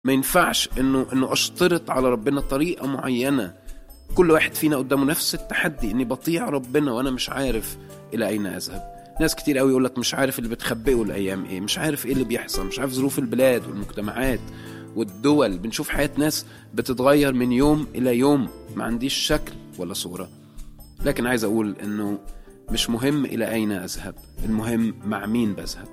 ما ينفعش انه انه اشترط على ربنا طريقه معينه كل واحد فينا قدامه نفس التحدي اني بطيع ربنا وانا مش عارف الى اين اذهب ناس كتير قوي يقول لك مش عارف اللي بتخبئه الايام ايه مش عارف ايه اللي بيحصل مش عارف ظروف البلاد والمجتمعات والدول بنشوف حياه ناس بتتغير من يوم الى يوم ما عنديش شكل ولا صوره لكن عايز اقول انه مش مهم الى اين اذهب المهم مع مين بذهب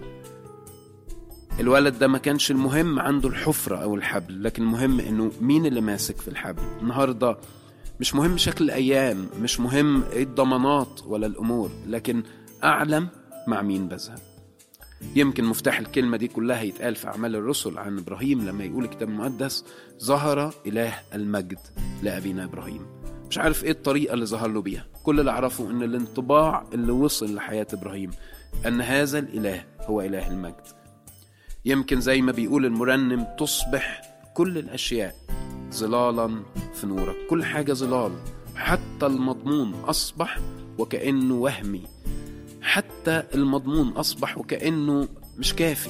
الولد ده ما كانش المهم عنده الحفرة أو الحبل لكن المهم إنه مين اللي ماسك في الحبل النهاردة مش مهم شكل الأيام مش مهم إيه الضمانات ولا الأمور لكن أعلم مع مين بذهب يمكن مفتاح الكلمة دي كلها يتقال في أعمال الرسل عن إبراهيم لما يقول الكتاب المقدس ظهر إله المجد لأبينا إبراهيم مش عارف إيه الطريقة اللي ظهر له بيها كل اللي أعرفه إن الانطباع اللي وصل لحياة إبراهيم أن هذا الإله هو إله المجد يمكن زي ما بيقول المرنم تصبح كل الأشياء ظلالا في نورك كل حاجة ظلال حتى المضمون أصبح وكأنه وهمي حتى المضمون أصبح وكأنه مش كافي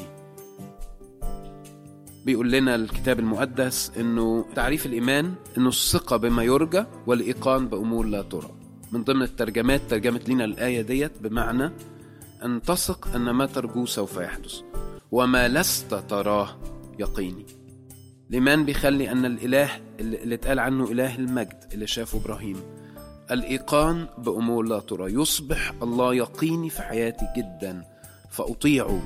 بيقول لنا الكتاب المقدس انه تعريف الايمان انه الثقه بما يرجى والايقان بامور لا ترى من ضمن الترجمات ترجمت لنا الايه ديت بمعنى ان تثق ان ما ترجوه سوف يحدث وما لست تراه يقيني الإيمان بيخلي أن الإله اللي اتقال عنه إله المجد اللي شافه إبراهيم الإيقان بأمور لا ترى يصبح الله يقيني في حياتي جدا فأطيعه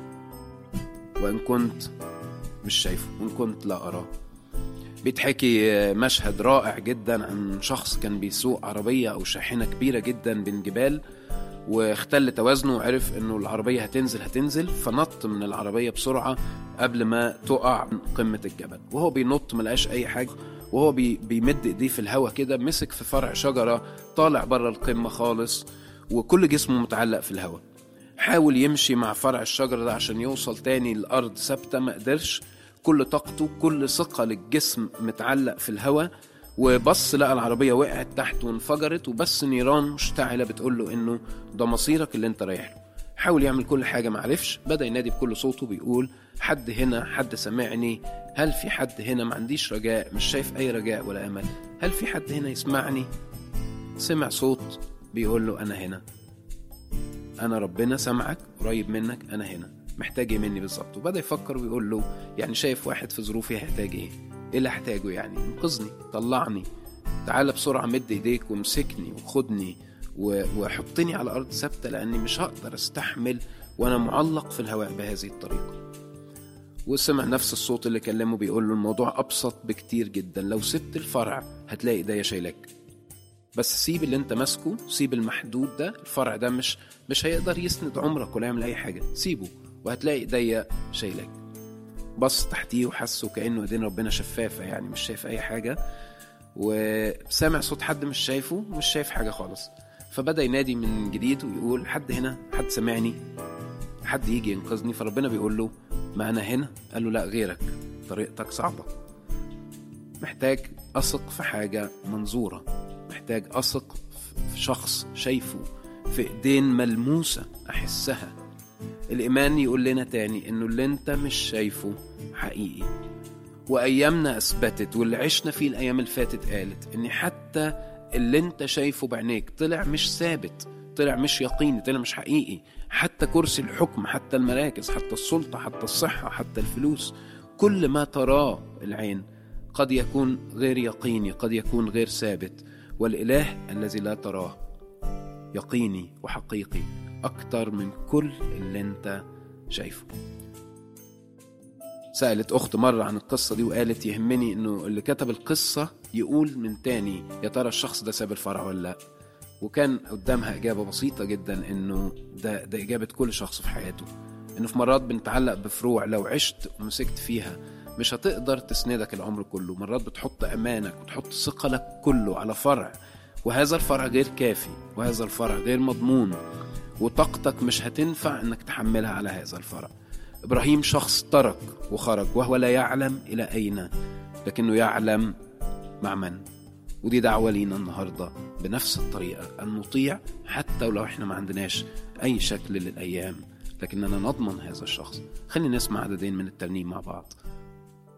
وإن كنت مش شايفه وإن كنت لا أراه بيتحكي مشهد رائع جدا عن شخص كان بيسوق عربية أو شاحنة كبيرة جدا بين جبال واختل توازنه وعرف انه العربيه هتنزل هتنزل فنط من العربيه بسرعه قبل ما تقع من قمه الجبل وهو بينط ملقاش اي حاجه وهو بي بيمد ايديه في الهواء كده مسك في فرع شجره طالع بره القمه خالص وكل جسمه متعلق في الهواء حاول يمشي مع فرع الشجره ده عشان يوصل تاني الارض ثابته ما قدرش كل طاقته كل ثقل الجسم متعلق في الهواء وبص لقى العربية وقعت تحت وانفجرت وبس نيران مشتعلة بتقول له إنه ده مصيرك اللي أنت رايح له. حاول يعمل كل حاجة معرفش بدأ ينادي بكل صوته بيقول حد هنا حد سمعني هل في حد هنا ما عنديش رجاء مش شايف أي رجاء ولا أمل هل في حد هنا يسمعني سمع صوت بيقول له أنا هنا أنا ربنا سمعك قريب منك أنا هنا محتاج ايه مني بالظبط وبدأ يفكر ويقول له يعني شايف واحد في ظروفي هيحتاج ايه ايه اللي هحتاجه يعني انقذني طلعني تعال بسرعة مد ايديك وامسكني وخدني وحطني على أرض ثابتة لأني مش هقدر استحمل وأنا معلق في الهواء بهذه الطريقة وسمع نفس الصوت اللي كلمه بيقول له الموضوع أبسط بكتير جدا لو سبت الفرع هتلاقي ايديا شايلك بس سيب اللي انت ماسكه سيب المحدود ده الفرع ده مش مش هيقدر يسند عمرك ولا يعمل اي حاجه سيبه وهتلاقي ايديا شايلك بص تحتيه وحسه كانه ايدين ربنا شفافه يعني مش شايف اي حاجه وسامع صوت حد مش شايفه مش شايف حاجه خالص فبدا ينادي من جديد ويقول حد هنا حد سمعني حد يجي ينقذني فربنا بيقول له ما انا هنا قال له لا غيرك طريقتك صعبه محتاج اثق في حاجه منظوره محتاج اثق في شخص شايفه في ايدين ملموسه احسها الايمان يقول لنا تاني انه اللي انت مش شايفه حقيقي وايامنا اثبتت واللي عشنا فيه الايام اللي فاتت قالت ان حتى اللي انت شايفه بعينيك طلع مش ثابت طلع مش يقيني طلع مش حقيقي حتى كرسي الحكم حتى المراكز حتى السلطة حتى الصحة حتى الفلوس كل ما تراه العين قد يكون غير يقيني قد يكون غير ثابت والإله الذي لا تراه يقيني وحقيقي أكتر من كل اللي أنت شايفه سألت أخت مرة عن القصة دي وقالت يهمني إنه اللي كتب القصة يقول من تاني يا ترى الشخص ده ساب الفرع ولا لأ وكان قدامها إجابة بسيطة جدا إنه ده ده إجابة كل شخص في حياته إنه في مرات بنتعلق بفروع لو عشت ومسكت فيها مش هتقدر تسندك العمر كله مرات بتحط أمانك وتحط ثقلك كله على فرع وهذا الفرع غير كافي وهذا الفرع غير مضمون وطاقتك مش هتنفع انك تحملها على هذا الفرع ابراهيم شخص ترك وخرج وهو لا يعلم الى اين لكنه يعلم مع من ودي دعوه لينا النهارده بنفس الطريقه ان نطيع حتى ولو احنا ما عندناش اي شكل للايام لكننا نضمن هذا الشخص خلينا نسمع عددين من الترنيم مع بعض